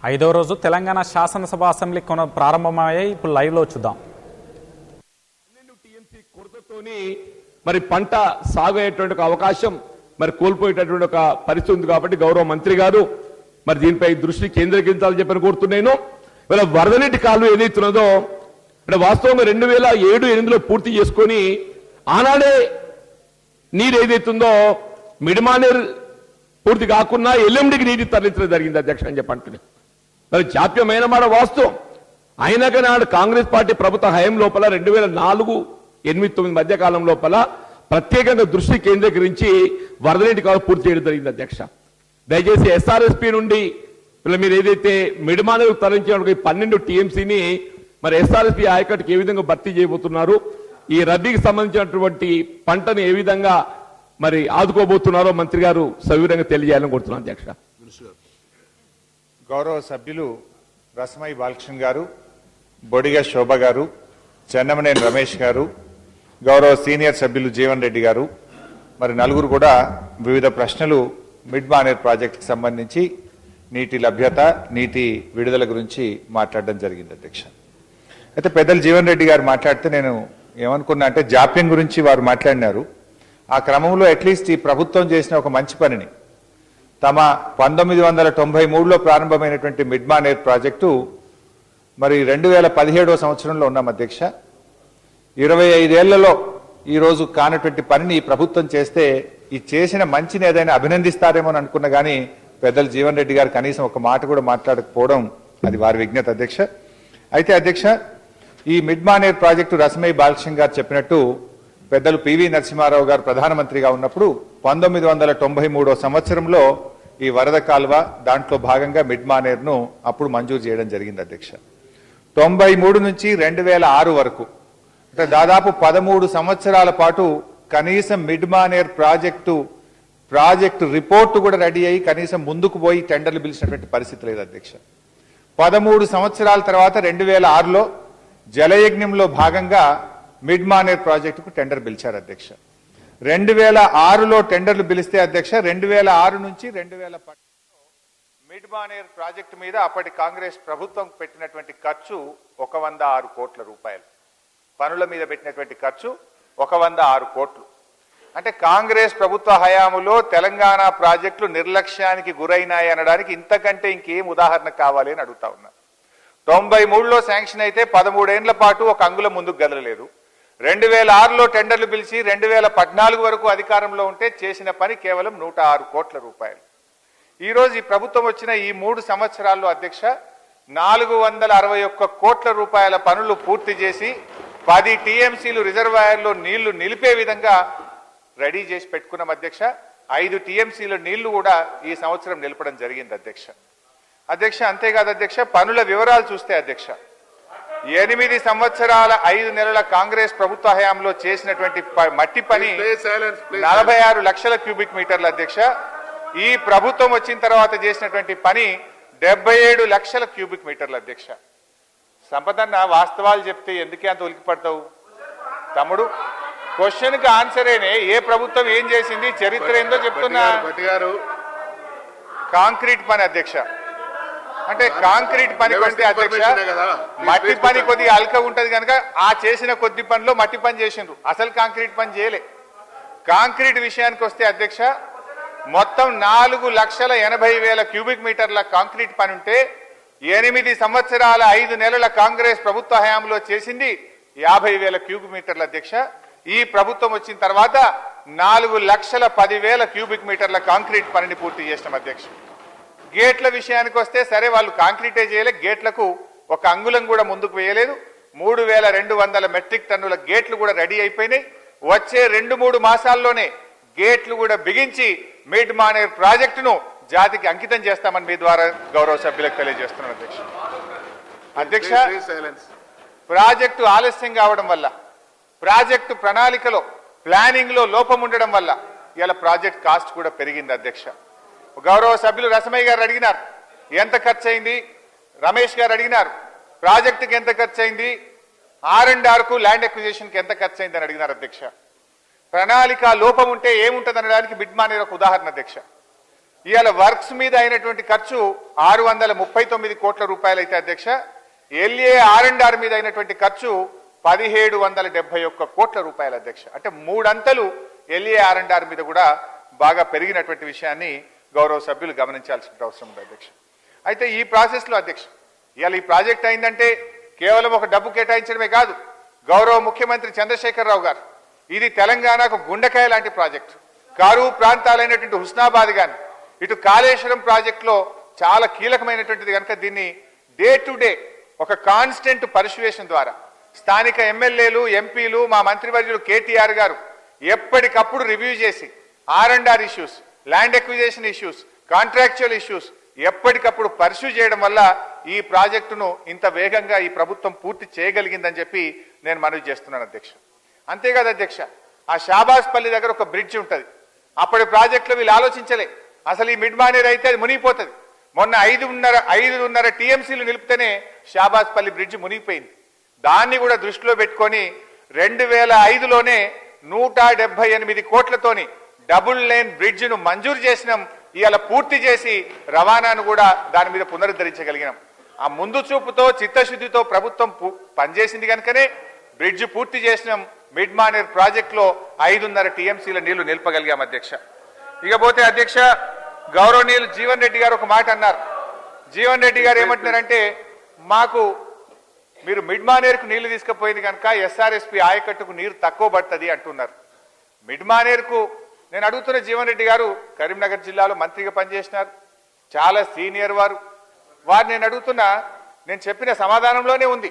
ఐదో రోజు తెలంగాణ శాసనసభ అసెంబ్లీ కొన ప్రారంభమయ్యాయి ఇప్పుడు లైవ్లో చూద్దాం పన్నెండు టీఎంసీ కొరతతోని మరి పంట సాగు అయ్యేటువంటి ఒక అవకాశం మరి కోల్పోయేటటువంటి ఒక పరిస్థితి ఉంది కాబట్టి గౌరవ మంత్రి గారు మరి దీనిపై దృష్టి కేంద్రీకరించాలని చెప్పని కోరుతున్నాను ఇవాళ వరద నీటి కాలు ఏదైతున్నదో ఇక్కడ వాస్తవంగా రెండు వేల ఏడు ఎనిమిదిలో పూర్తి చేసుకొని ఆనాడే నీరు ఏదైతుందో మిడిమానేరు పూర్తి కాకుండా ఎల్ఎండికి నీటి తరలించడం జరిగింది అధ్యక్ష అని చెప్పంటున్నాను మరి జాప్యమైన మాట వాస్తవం అయినా కానీ నాడు కాంగ్రెస్ పార్టీ ప్రభుత్వ హయం లోపల రెండు వేల నాలుగు ఎనిమిది తొమ్మిది మధ్య కాలం లోపల ప్రత్యేకంగా దృష్టి కేంద్రీకరించి వరద నీటి కాలం పూర్తి చేయడం జరిగింది అధ్యక్ష దయచేసి ఎస్ఆర్ఎస్పి నుండి ఇలా మీరు ఏదైతే మిడిమానకు తరలించిన పన్నెండు టీఎంసీని మరి ఎస్ఆర్ఎస్పి ఆయకట్టుకు ఏ విధంగా భర్తీ చేయబోతున్నారు ఈ రబీకి సంబంధించినటువంటి పంటను ఏ విధంగా మరి ఆదుకోబోతున్నారో మంత్రి గారు సవివరంగా తెలియజేయాలని కోరుతున్నాను అధ్యక్ష గౌరవ సభ్యులు రసమై బాలకృష్ణ గారు బొడిగ శోభ గారు చెన్నమనేని రమేష్ గారు గౌరవ సీనియర్ సభ్యులు జీవన్ రెడ్డి గారు మరి నలుగురు కూడా వివిధ ప్రశ్నలు మిడ్ మానేర్ ప్రాజెక్టుకి సంబంధించి నీటి లభ్యత నీటి విడుదల గురించి మాట్లాడడం జరిగింది అధ్యక్ష అయితే పెద్దలు జీవన్ రెడ్డి గారు మాట్లాడితే నేను ఏమనుకున్నా అంటే జాప్యం గురించి వారు మాట్లాడినారు ఆ క్రమంలో అట్లీస్ట్ ఈ ప్రభుత్వం చేసిన ఒక మంచి పనిని తమ పంతొమ్మిది వందల తొంభై మూడులో ప్రారంభమైనటువంటి మిడ్మానేర్ ప్రాజెక్టు మరి రెండు వేల పదిహేడవ సంవత్సరంలో ఉన్నాం అధ్యక్ష ఇరవై ఐదేళ్లలో ఈ రోజు కానటువంటి పనిని ఈ ప్రభుత్వం చేస్తే ఈ చేసిన మంచిని ఏదైనా అభినందిస్తారేమో అని అనుకున్నా కానీ పెద్దలు జీవన్ రెడ్డి గారు కనీసం ఒక మాట కూడా మాట్లాడకపోవడం అది వారి విజ్ఞత అధ్యక్ష అయితే అధ్యక్ష ఈ మిడ్మానేర్ ప్రాజెక్టు రసమై బాలకృష్ణ గారు చెప్పినట్టు పెద్దలు పివి నరసింహారావు గారు ప్రధానమంత్రిగా ఉన్నప్పుడు పంతొమ్మిది వందల తొంభై మూడో సంవత్సరంలో ఈ వరద కాల్వ దాంట్లో భాగంగా మిడ్మానేర్ను అప్పుడు మంజూరు చేయడం జరిగింది అధ్యక్ష తొంభై మూడు నుంచి రెండు వేల ఆరు వరకు అంటే దాదాపు పదమూడు సంవత్సరాల పాటు కనీసం మిడ్మానేర్ ప్రాజెక్టు ప్రాజెక్టు రిపోర్టు కూడా రెడీ అయ్యి కనీసం ముందుకు పోయి టెండర్లు పిలిచినటువంటి పరిస్థితి లేదు అధ్యక్ష పదమూడు సంవత్సరాల తర్వాత రెండు వేల ఆరులో జలయజ్ఞంలో భాగంగా మిడ్ మానేర్ ప్రాజెక్టుకు టెండర్ పిలిచారు అధ్యక్ష రెండు వేల ఆరులో టెండర్లు పిలిస్తే అధ్యక్ష రెండు వేల ఆరు నుంచి రెండు వేల మిడ్ మానేర్ ప్రాజెక్టు మీద అప్పటి కాంగ్రెస్ ప్రభుత్వం పెట్టినటువంటి ఖర్చు ఒక వంద ఆరు కోట్ల రూపాయలు పనుల మీద పెట్టినటువంటి ఖర్చు ఒక వంద ఆరు కోట్లు అంటే కాంగ్రెస్ ప్రభుత్వ హయాములో తెలంగాణ ప్రాజెక్టులు నిర్లక్ష్యానికి గురైనాయి అనడానికి ఇంతకంటే ఇంకేం ఉదాహరణ కావాలి అని అడుగుతా ఉన్నా తొంభై మూడులో శాంక్షన్ అయితే పదమూడేండ్ల పాటు ఒక అంగుళం ముందుకు గదలలేదు రెండు వేల ఆరులో టెండర్లు పిలిచి రెండు వేల పద్నాలుగు వరకు అధికారంలో ఉంటే చేసిన పని కేవలం నూట ఆరు కోట్ల రూపాయలు ఈ రోజు ఈ ప్రభుత్వం వచ్చిన ఈ మూడు సంవత్సరాల్లో అధ్యక్ష నాలుగు వందల అరవై ఒక్క కోట్ల రూపాయల పనులు పూర్తి చేసి పది టీఎంసీలు రిజర్వాయర్లో నీళ్లు నిలిపే విధంగా రెడీ చేసి పెట్టుకున్నాం అధ్యక్ష ఐదు టీఎంసీల నీళ్లు కూడా ఈ సంవత్సరం నిలపడం జరిగింది అధ్యక్ష అధ్యక్ష అంతేకాదు అధ్యక్ష పనుల వివరాలు చూస్తే అధ్యక్ష ఎనిమిది సంవత్సరాల ఐదు నెలల కాంగ్రెస్ ప్రభుత్వ హయాంలో చేసినటువంటి ప- మట్టి పని నలభై ఆరు లక్షల క్యూబిక్ మీటర్ల అధ్యక్ష ఈ ప్రభుత్వం వచ్చిన తర్వాత చేసినటువంటి పని డెబ్బై ఏడు లక్షల క్యూబిక్ మీటర్ల అధ్యక్ష సంపదన్న వాస్తవాలు చెప్తే ఎందుకే అంత ఉలికి పడతావు తమ్ముడు క్వశ్చన్ కి ఆన్సరేనే ఏ ప్రభుత్వం ఏం చేసింది చరిత్ర ఏందో చెప్తున్నా కాంక్రీట్ పని అధ్యక్ష అంటే కాంక్రీట్ పని కొస్తే అధ్యక్ష మట్టి పని కొద్దిగా అల్క ఉంటది కనుక ఆ చేసిన కొద్ది పనిలో మట్టి పని చేసిండ్రు అసలు కాంక్రీట్ పని చేయలే కాంక్రీట్ విషయానికి వస్తే అధ్యక్ష మొత్తం నాలుగు లక్షల ఎనభై వేల క్యూబిక్ మీటర్ల కాంక్రీట్ పని ఉంటే ఎనిమిది సంవత్సరాల ఐదు నెలల కాంగ్రెస్ ప్రభుత్వ హయాంలో చేసింది యాభై వేల క్యూబిక్ మీటర్ల అధ్యక్ష ఈ ప్రభుత్వం వచ్చిన తర్వాత నాలుగు లక్షల పదివేల క్యూబిక్ మీటర్ల కాంక్రీట్ పనిని పూర్తి చేసినాం అధ్యక్ష గేట్ల విషయానికి వస్తే సరే వాళ్ళు కాంక్రీటే చేయలే గేట్లకు ఒక అంగుళం కూడా ముందుకు వేయలేదు మూడు వేల రెండు వందల మెట్రిక్ టన్నుల గేట్లు కూడా రెడీ అయిపోయినాయి వచ్చే రెండు మూడు మాసాల్లోనే గేట్లు కూడా బిగించి మిడ్ మానేర్ ప్రాజెక్టును జాతికి అంకితం చేస్తామని మీ ద్వారా గౌరవ సభ్యులకు తెలియజేస్తున్నాను అధ్యక్ష అధ్యక్ష ప్రాజెక్టు ఆలస్యం కావడం వల్ల ప్రాజెక్టు ప్రణాళికలో ప్లానింగ్ లో లోపం ఉండడం వల్ల ఇలా ప్రాజెక్ట్ కాస్ట్ కూడా పెరిగింది అధ్యక్ష గౌరవ సభ్యులు రసమయ్య గారు అడిగినారు ఎంత ఖర్చు అయింది రమేష్ గారు అడిగినారు ప్రాజెక్టుకి ఎంత ఖర్చు అయింది ఆర్ అండ్ ఆర్కు ల్యాండ్ ఎక్విజిషన్కి ఎంత ఖర్చు అయింది అని అడిగినారు అధ్యక్ష ప్రణాళిక లోపం ఉంటే ఏముంటుంది అనడానికి బిడ్మానేర్ ఒక ఉదాహరణ అధ్యక్ష ఇవాళ వర్క్స్ మీద అయినటువంటి ఖర్చు ఆరు వందల ముప్పై తొమ్మిది కోట్ల రూపాయలు అయితే అధ్యక్ష ఎల్ఏ ఆర్ అండ్ ఆర్ మీద అయినటువంటి ఖర్చు పదిహేడు వందల డెబ్బై ఒక్క కోట్ల రూపాయల అధ్యక్ష అంటే మూడంతలు ఎల్ఏ ఆర్ అండ్ ఆర్ మీద కూడా బాగా పెరిగినటువంటి విషయాన్ని గౌరవ సభ్యులు గమనించాల్సిన అవసరం ఉంది అధ్యక్ష అయితే ఈ ప్రాసెస్ లో అధ్యక్ష ఇవాళ ఈ ప్రాజెక్ట్ అయిందంటే కేవలం ఒక డబ్బు కేటాయించడమే కాదు గౌరవ ముఖ్యమంత్రి చంద్రశేఖరరావు గారు ఇది తెలంగాణకు గుండెకాయ లాంటి ప్రాజెక్టు కరువు ప్రాంతాలైనటువంటి హుస్నాబాద్ గాని ఇటు కాళేశ్వరం ప్రాజెక్టులో చాలా కీలకమైనటువంటిది కనుక దీన్ని డే టు డే ఒక కాన్స్టెంట్ పరిశువేషన్ ద్వారా స్థానిక ఎమ్మెల్యేలు ఎంపీలు మా మంత్రివర్యులు కేటీఆర్ గారు ఎప్పటికప్పుడు రివ్యూ చేసి R and R issues land acquisition issues contractual issues ఎప్పటికప్పుడు పర్సూ చేయడం వల్ల ఈ ప్రాజెక్టును ఇంత వేగంగా ఈ ప్రభుత్వం పూర్తి చేయగలిగిందని చెప్పి నేను మనవి చేస్తున్నాను అధ్యక్ష అంతేకాదు అధ్యక్ష ఆ షాబాజ్పల్లి దగ్గర ఒక బ్రిడ్జ్ ఉంటది అప్పటి ప్రాజెక్టులో వీళ్ళు ఆలోచించలే అసలు ఈ మిడ్ మానేర్ అయితే అది మునిగిపోతుంది మొన్న ఐదున్నర ఐదున్నర టీఎంసీలు నిలిపితేనే షాబాజ్పల్లి బ్రిడ్జ్ మునిగిపోయింది దాన్ని కూడా దృష్టిలో పెట్టుకొని రెండు వేల ఐదులోనే నూట డెబ్బై ఎనిమిది కోట్లతోని డబుల్ లేన్ బ్రిడ్జ్ ను మంజూరు చేసినాం ఇవాళ పూర్తి చేసి రవాణాను కూడా దాని మీద పునరుద్ధరించగలిగినాం ఆ ముందు చూపుతో చిత్తశుద్ధితో ప్రభుత్వం పు- పనిచేసింది కనుకనే బ్రిడ్జ్ పూర్తి చేసినాం మిడ్ మానేర్ ప్రాజెక్ట్ లో ఐదున్నర టీఎంసీల నీళ్లు నిలపగలిగాం అధ్యక్ష ఇకపోతే అధ్యక్ష గౌరవనీయులు జీవన్ రెడ్డి గారు ఒక మాట అన్నారు జీవన్ రెడ్డి గారు ఏమంటున్నారంటే మాకు మీరు మిడ్ మానేరుకు నీళ్లు తీసుకుపోయింది కనుక ఎస్ఆర్ఎస్పి ఆయకట్టుకు నీరు తక్కువ పడుతుంది అంటున్నారు మిడ్ మానేరుకు నేను అడుగుతున్న జీవన్ రెడ్డి గారు కరీంనగర్ జిల్లాలో మంత్రిగా పనిచేసినారు చాలా సీనియర్ వారు వారు నేను అడుగుతున్నా నేను చెప్పిన సమాధానంలోనే ఉంది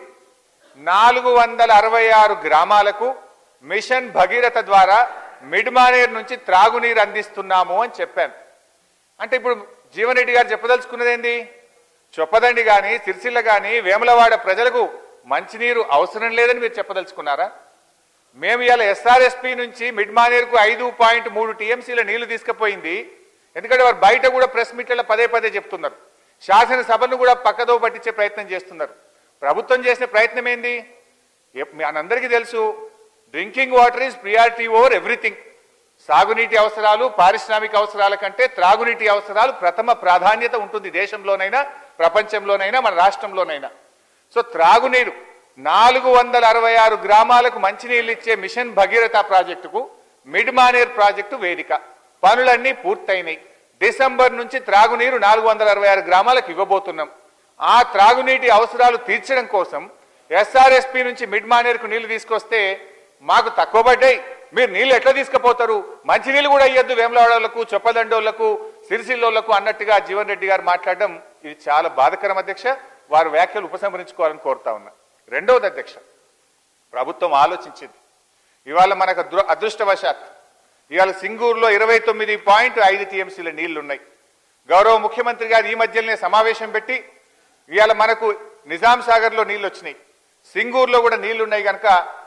నాలుగు వందల అరవై ఆరు గ్రామాలకు మిషన్ భగీరథ ద్వారా మిడ్ మానేరు నుంచి త్రాగునీరు అందిస్తున్నాము అని చెప్పాను అంటే ఇప్పుడు జీవన్ రెడ్డి గారు చెప్పదలుచుకున్నది ఏంది చొప్పదండి కానీ సిరిసిల్ల కానీ వేములవాడ ప్రజలకు మంచినీరు అవసరం లేదని మీరు చెప్పదలుచుకున్నారా మేము ఇవాళ ఎస్ఆర్ఎస్పి నుంచి మిడ్ మానేరుకు ఐదు పాయింట్ మూడు టీఎంసీల నీళ్లు తీసుకుపోయింది ఎందుకంటే వారు బయట కూడా ప్రెస్ మీట్లలో పదే పదే చెప్తున్నారు శాసనసభను కూడా పక్కదో పట్టించే ప్రయత్నం చేస్తున్నారు ప్రభుత్వం చేసిన ప్రయత్నం ఏంది ఎప్- మీ అందరికీ తెలుసు drinking water is priority over everything సాగునీటి అవసరాలు పారిశ్రామిక అవసరాల కంటే త్రాగునీటి అవసరాలు ప్రథమ ప్రాధాన్యత ఉంటుంది దేశంలోనైనా ప్రపంచంలోనైనా మన రాష్ట్రంలోనైనా సో త్రాగునీరు నాలుగు వందల అరవై ఆరు గ్రామాలకు మంచినీళ్ళు ఇచ్చే మిషన్ భగీరథ ప్రాజెక్టుకు మిడ్ మానేర్ ప్రాజెక్టు వేదిక పనులన్నీ పూర్తయినాయి డిసెంబర్ నుంచి త్రాగునీరు నాలుగు వందల అరవై ఆరు గ్రామాలకు ఇవ్వబోతున్నాం ఆ త్రాగునీటి అవసరాలు తీర్చడం కోసం ఎస్ఆర్ఎస్పి నుంచి మిడ్ మానేర్కు నీళ్లు తీసుకొస్తే మాకు తక్కువ పడ్డాయి మీరు నీళ్లు ఎట్లా తీసుకుపోతారు మంచినీళ్ళు కూడా ఇయ్యద్దు వేములవాడలకు చొప్పదండోళ్లకు సిరిసిల్లోళ్లకు అన్నట్టుగా జీవన్ రెడ్డి గారు మాట్లాడడం ఇది చాలా బాధకరం అధ్యక్ష వారి వ్యాఖ్యలు ఉపసంహరించుకోవాలని కోరుతా ఉన్నా రెండవది అధ్యక్ష ప్రభుత్వం ఆలోచించింది ఇవాళ మనకు అదృ- అదృష్టవశాత్ ఇవాళ సింగూరులో ఇరవై తొమ్మిది పాయింట్ ఐదు టీఎంసీల నీళ్లు ఉన్నాయి గౌరవ ముఖ్యమంత్రి గారు ఈ మధ్యలోనే సమావేశం పెట్టి ఇవాళ మనకు నిజాం సాగర్ లో నీళ్లు వచ్చినాయి సింగూరులో కూడా నీళ్లు ఉన్నాయి కనుక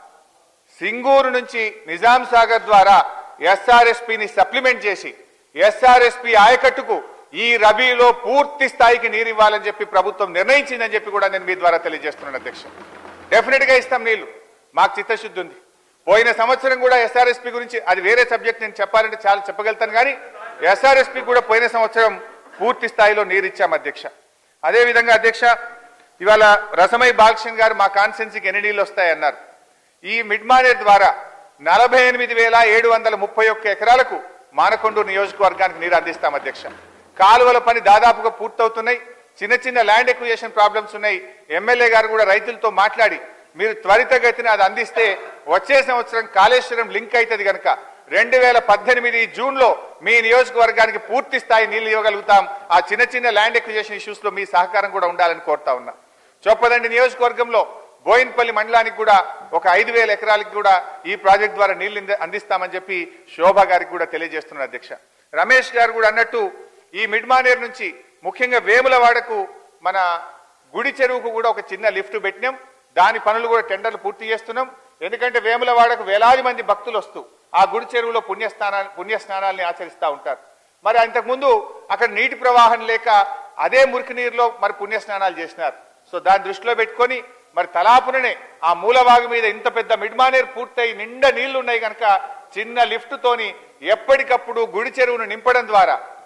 సింగూరు నుంచి నిజాం సాగర్ ద్వారా ఎస్ఆర్ఎస్పిని సప్లిమెంట్ చేసి ఎస్ఆర్ఎస్పి ఆయకట్టుకు ఈ రబీలో పూర్తి స్థాయికి నీరు ఇవ్వాలని చెప్పి ప్రభుత్వం నిర్ణయించిందని చెప్పి కూడా నేను మీ ద్వారా తెలియజేస్తున్నాను అధ్యక్ష డెఫినెట్ గా ఇస్తాం నీళ్లు మాకు చిత్తశుద్ధి ఉంది పోయిన సంవత్సరం కూడా ఎస్ఆర్ఎస్పి గురించి అది వేరే సబ్జెక్ట్ నేను చెప్పాలంటే చాలా చెప్పగలుగుతాను కానీ ఎస్ఆర్ఎస్పి కూడా పోయిన సంవత్సరం పూర్తి స్థాయిలో నీరు ఇచ్చాం అధ్యక్ష అదే విధంగా అధ్యక్ష ఇవాళ రసమై బాలకృష్ణ గారు మా కాన్స్టెన్సీకి ఎన్ని నీళ్ళు వస్తాయన్నారు ఈ మిడ్ మానేర్ ద్వారా నలభై ఎనిమిది వేల ఏడు వందల ముప్పై ఒక్క ఎకరాలకు మానకొండూరు నియోజకవర్గానికి నీరు అందిస్తాం అధ్యక్ష కాలువల పని దాదాపుగా పూర్తవుతున్నాయి చిన్న చిన్న ల్యాండ్ ఎక్విజేషన్ ప్రాబ్లమ్స్ ఉన్నాయి ఎమ్మెల్యే గారు కూడా రైతులతో మాట్లాడి మీరు త్వరితగతిన అది అందిస్తే వచ్చే సంవత్సరం కాళేశ్వరం లింక్ అవుతుంది కనుక రెండు వేల పద్దెనిమిది జూన్ లో మీ నియోజకవర్గానికి పూర్తి స్థాయి నీళ్లు ఇవ్వగలుగుతాం ఆ చిన్న చిన్న ల్యాండ్ ఎక్విజేషన్ ఇష్యూస్ లో మీ సహకారం కూడా ఉండాలని కోరుతా ఉన్నా చొప్పదండి నియోజకవర్గంలో బోయిన్పల్లి మండలానికి కూడా ఒక ఐదు వేల ఎకరాలకు కూడా ఈ ప్రాజెక్ట్ ద్వారా నీళ్లు ఇంద- అందిస్తామని చెప్పి శోభ గారికి కూడా తెలియజేస్తున్నారు అధ్యక్ష రమేష్ గారు కూడా అన్నట్టు ఈ మిడ్మానేర్ నుంచి ముఖ్యంగా వేములవాడకు మన గుడి చెరువుకు కూడా ఒక చిన్న లిఫ్ట్ పెట్టినాం దాని పనులు కూడా టెండర్లు పూర్తి చేస్తున్నాం ఎందుకంటే వేములవాడకు వేలాది మంది భక్తులు వస్తూ ఆ గుడి చెరువులో పుణ్యస్నానాలు పుణ్యస్నానాల్ని ఆచరిస్తూ ఉంటారు మరి అంతకుముందు అక్కడ నీటి ప్రవాహం లేక అదే మురికి నీరులో మరి పుణ్యస్నానాలు చేసినారు సో దాన్ని దృష్టిలో పెట్టుకొని మరి తలాపుననే ఆ మూలవాగు మీద ఇంత పెద్ద మిడ్మానేరు పూర్తయి నిండా నీళ్లు ఉన్నాయి కనుక చిన్న లిఫ్ట్ తోని ఎప్పటికప్పుడు గుడి చెరువును నింపడం ద్వారా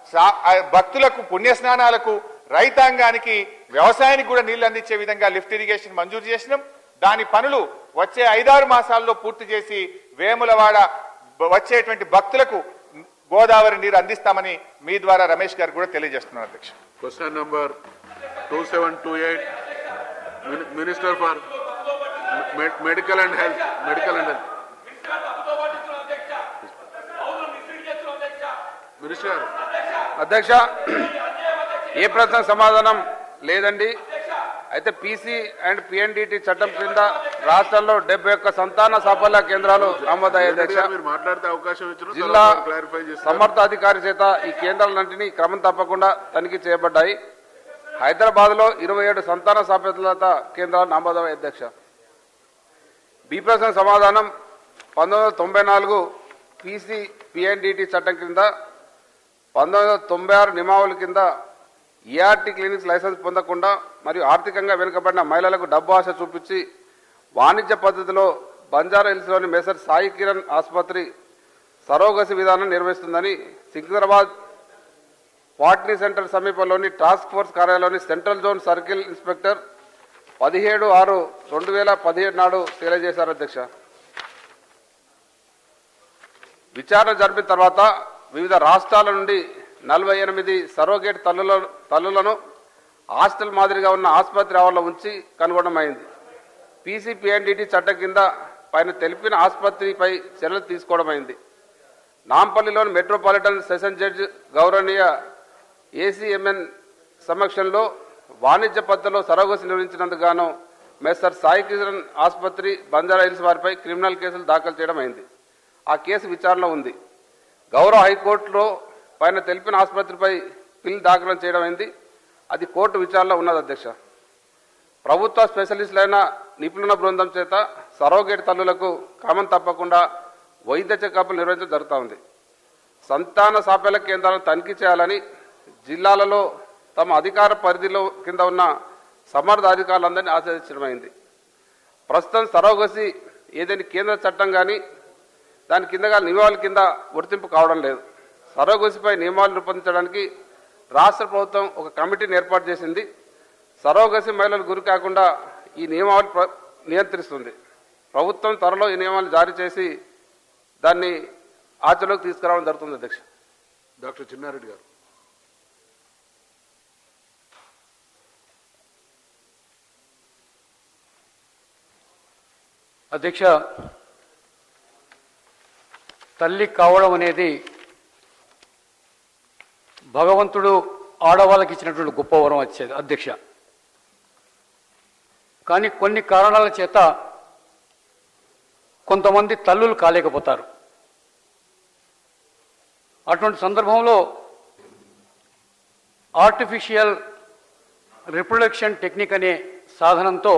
సా- ఆ భక్తులకు పుణ్యస్నానాలకు రైతాంగానికి వ్యవసాయానికి కూడా నీళ్లు అందించే విధంగా లిఫ్ట్ ఇరిగేషన్ మంజూరు చేసినాం దాని పనులు వచ్చే ఐదారు మాసాల్లో పూర్తి చేసి వేములవాడ బ- వచ్చేటువంటి భక్తులకు గోదావరి నీరు అందిస్తామని మీ ద్వారా రమేష్ గారు కూడా తెలియజేస్తున్నాను అధ్యక్ష Question number 2728, Min- Minister for Me- Medical and Health, Medical and Health. Minister, అధ్యక్ష ఏ ప్రశ్న సమాధానం లేదండి అయితే పీసీ అండ్ పిఎన్డిటి చట్టం క్రింద రాష్ట్రంలో డెబ్బై ఒక్క సంతాన సాఫల్య కేంద్రాలు నమోదయ్యాయి రెడ్డి అధ్యక్ష గారు మీరు మాట్లాడితే అవకాశం ఇచ్చిన జిల్లా క్లారిఫై చేస్తారు సమర్థ అధికారి చేత ఈ కేంద్రాలన్నింటినీ క్రమం తప్పకుండా తనిఖీ చేయబడ్డాయి హైదరాబాద్ లో ఇరవై ఏడు సంతాన సాఫల్యత కేంద్రాలు నమోదయ్యాయి అధ్యక్ష బి ప్రశ్న సమాధానం పంతొమ్మిది వందల తొంభై నాలుగు పీసీ పిఎన్డిటి చట్టం కింద పంతొమ్మిది వందల తొంభై ఆరు నియమావళి కింద ఈఆర్టీ క్లినిక్స్ లైసెన్స్ పొందకుండా మరియు ఆర్థికంగా వెనుకబడిన మహిళలకు డబ్బు ఆశ చూపించి వాణిజ్య పద్ధతిలో బంజారా హిల్స్లోని మెసర్ సాయి కిరణ్ ఆసుపత్రి సరోగసి విధానం నిర్వహిస్తుందని సికింద్రాబాద్ పాట్నీ సెంటర్ సమీపంలోని టాస్క్ ఫోర్స్ కార్యాలయంలోని సెంట్రల్ జోన్ సర్కిల్ ఇన్స్పెక్టర్ పదిహేడు ఆరు రెండు వేల పదిహేడు నాడు తెలియజేశారు అధ్యక్ష విచారణ జరిపిన తర్వాత వివిధ రాష్ట్రాల నుండి నలభై ఎనిమిది సరోగేట్ తల్లుల తల్లులను హాస్టల్ మాదిరిగా ఉన్న ఆసుపత్రి ఆవరణలో ఉంచి కనుగొనమైంది పీసీపీఎన్డిటి చట్టం కింద పైన తెలిపిన ఆసుపత్రిపై చర్యలు తీసుకోవడమైంది నాంపల్లిలోని మెట్రోపాలిటన్ సెషన్ జడ్జి గౌరవనీయ ఏసీఎంఎన్ సమక్షంలో వాణిజ్య పద్ధతిలో సరోగసి నిర్వహించినందుకు గాను మెస్సర్ సాయి కిరణ్ ఆసుపత్రి బంజారా హిల్స్ వారిపై క్రిమినల్ కేసులు దాఖలు చేయడం అయింది ఆ కేసు విచారణలో ఉంది గౌరవ హైకోర్టులో పైన తెలిపిన ఆసుపత్రిపై పిల్ దాఖలు చేయడం అయింది అది కోర్టు విచారణలో ఉన్నది అధ్యక్ష ప్రభుత్వ స్పెషలిస్టులైన నిపుణుల బృందం చేత సరోగేట్ తల్లులకు క్రమం తప్పకుండా వైద్య చెకప్లు నిర్వహించడం జరుగుతూ ఉంది సంతాన సాఫల్య కేంద్రాలను తనిఖీ చేయాలని జిల్లాలలో తమ అధికార పరిధిలో కింద ఉన్న సమర్థ అధికారులందరినీ ఆశ్రయించడమైంది ప్రస్తుతం సరోగసి ఏదైనా కేంద్ర చట్టం కానీ దాని కిందగా నియమావళి కింద గుర్తింపు కావడం లేదు సరోగసిపై నియమాలు రూపొందించడానికి రాష్ట్ర ప్రభుత్వం ఒక కమిటీని ఏర్పాటు చేసింది సరోగసి మహిళలు గురి కాకుండా ఈ నియమావళి ప్ర- నియంత్రిస్తుంది ప్రభుత్వం త్వరలో ఈ నియమాలు జారీ చేసి దాన్ని ఆచరణలోకి తీసుకురావడం జరుగుతుంది అధ్యక్ష డాక్టర్ చిన్నారెడ్డి గారు అధ్యక్ష తల్లి కావడం అనేది భగవంతుడు ఆడవాళ్ళకి ఇచ్చినటువంటి గొప్ప వరం వచ్చేది అధ్యక్ష కానీ కొన్ని కారణాల చేత కొంతమంది తల్లులు కాలేకపోతారు అటువంటి సందర్భంలో ఆర్టిఫిషియల్ రిప్రొడక్షన్ టెక్నిక్ అనే సాధనంతో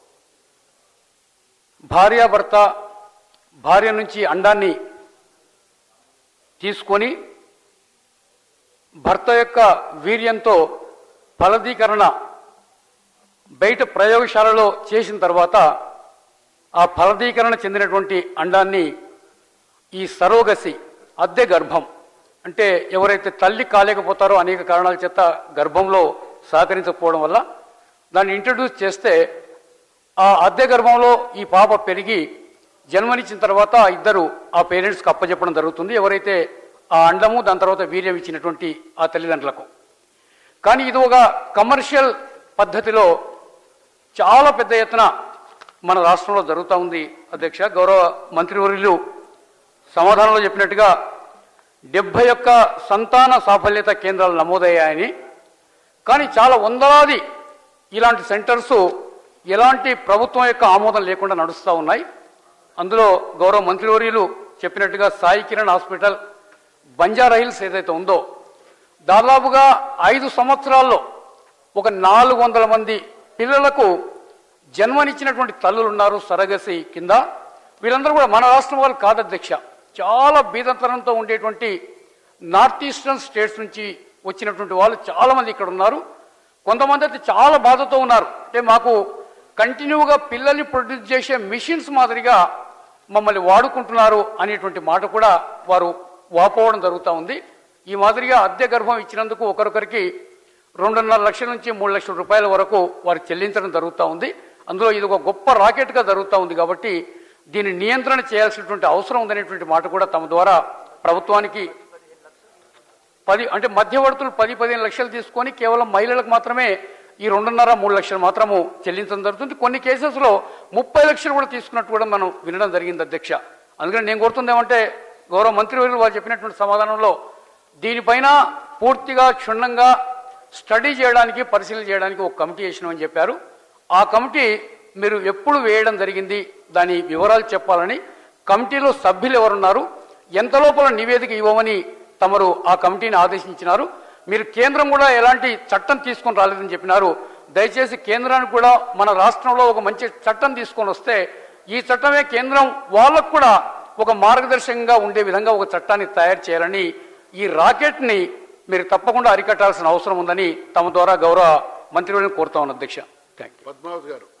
భార్యాభర్త భార్య నుంచి అండాన్ని తీసుకొని భర్త యొక్క వీర్యంతో ఫలదీకరణ బయట ప్రయోగశాలలో చేసిన తర్వాత ఆ ఫలదీకరణ చెందినటువంటి అండాన్ని ఈ సరోగసి అద్దె గర్భం అంటే ఎవరైతే తల్లి కాలేకపోతారో అనేక కారణాల చేత గర్భంలో సహకరించకపోవడం వల్ల దాన్ని ఇంట్రడ్యూస్ చేస్తే ఆ అద్దె గర్భంలో ఈ పాప పెరిగి జన్మనిచ్చిన తర్వాత ఆ ఇద్దరు ఆ పేరెంట్స్కి అప్పచెప్పడం జరుగుతుంది ఎవరైతే ఆ అండము దాని తర్వాత వీర్యం ఇచ్చినటువంటి ఆ తల్లిదండ్రులకు కానీ ఇది ఒక కమర్షియల్ పద్ధతిలో చాలా పెద్ద ఎత్తున మన రాష్ట్రంలో జరుగుతూ ఉంది అధ్యక్ష గౌరవ మంత్రివర్యులు సమాధానంలో చెప్పినట్టుగా డెబ్బై ఒక్క సంతాన సాఫల్యత కేంద్రాలు నమోదయ్యాయని కానీ చాలా వందలాది ఇలాంటి సెంటర్స్ ఎలాంటి ప్రభుత్వం యొక్క ఆమోదం లేకుండా నడుస్తూ ఉన్నాయి అందులో గౌరవ మంత్రివర్యులు చెప్పినట్టుగా సాయి కిరణ్ హాస్పిటల్ బంజారా హిల్స్ ఏదైతే ఉందో దాదాపుగా ఐదు సంవత్సరాల్లో ఒక నాలుగు వందల మంది పిల్లలకు జన్మనిచ్చినటువంటి తల్లులు ఉన్నారు సరగసి కింద వీరందరూ కూడా మన రాష్ట్రం వాళ్ళు కాదు అధ్యక్ష చాలా బీదతనంతో ఉండేటువంటి నార్త్ ఈస్టర్న్ స్టేట్స్ నుంచి వచ్చినటువంటి వాళ్ళు చాలా మంది ఇక్కడ ఉన్నారు కొంతమంది అయితే చాలా బాధతో ఉన్నారు అంటే మాకు కంటిన్యూగా పిల్లల్ని ప్రొడ్యూస్ చేసే మిషన్స్ మాదిరిగా మమ్మల్ని వాడుకుంటున్నారు అనేటువంటి మాట కూడా వారు వాపోవడం జరుగుతూ ఉంది ఈ మాదిరిగా అద్దె గర్భం ఇచ్చినందుకు ఒకరొకరికి రెండున్నర లక్షల నుంచి మూడు లక్షల రూపాయల వరకు వారు చెల్లించడం జరుగుతూ ఉంది అందులో ఇది ఒక గొప్ప రాకెట్గా జరుగుతూ ఉంది కాబట్టి దీన్ని నియంత్రణ చేయాల్సినటువంటి అవసరం ఉందనేటువంటి మాట కూడా తమ ద్వారా ప్రభుత్వానికి పది అంటే మధ్యవర్తులు పది పదిహేను లక్షలు తీసుకొని కేవలం మహిళలకు మాత్రమే ఈ రెండున్నర మూడు లక్షలు మాత్రము చెల్లించడం జరుగుతుంది కొన్ని కేసెస్లో ముప్పై లక్షలు కూడా తీసుకున్నట్టు కూడా మనం వినడం జరిగింది అధ్యక్ష అందుకని నేను కోరుతుంది ఏమంటే గౌరవ మంత్రివర్యులు వారు చెప్పినటువంటి సమాధానంలో దీనిపైన పూర్తిగా క్షుణ్ణంగా స్టడీ చేయడానికి పరిశీలన చేయడానికి ఒక కమిటీ వేసినామని చెప్పారు ఆ కమిటీ మీరు ఎప్పుడు వేయడం జరిగింది దాని వివరాలు చెప్పాలని కమిటీలో సభ్యులు ఎవరున్నారు ఎంత లోపల నివేదిక ఇవ్వమని తమరు ఆ కమిటీని ఆదేశించినారు మీరు కేంద్రం కూడా ఎలాంటి చట్టం తీసుకొని రాలేదని చెప్పినారు దయచేసి కేంద్రానికి కూడా మన రాష్ట్రంలో ఒక మంచి చట్టం తీసుకొని వస్తే ఈ చట్టమే కేంద్రం వాళ్ళకు కూడా ఒక మార్గదర్శకంగా ఉండే విధంగా ఒక చట్టాన్ని తయారు చేయాలని ఈ రాకెట్ని మీరు తప్పకుండా అరికట్టాల్సిన అవసరం ఉందని తమ ద్వారా గౌరవ మంత్రివర్యులను కోరుతా ఉన్నాను అధ్యక్ష థ్యాంక్ యూ పద్మావతి గారు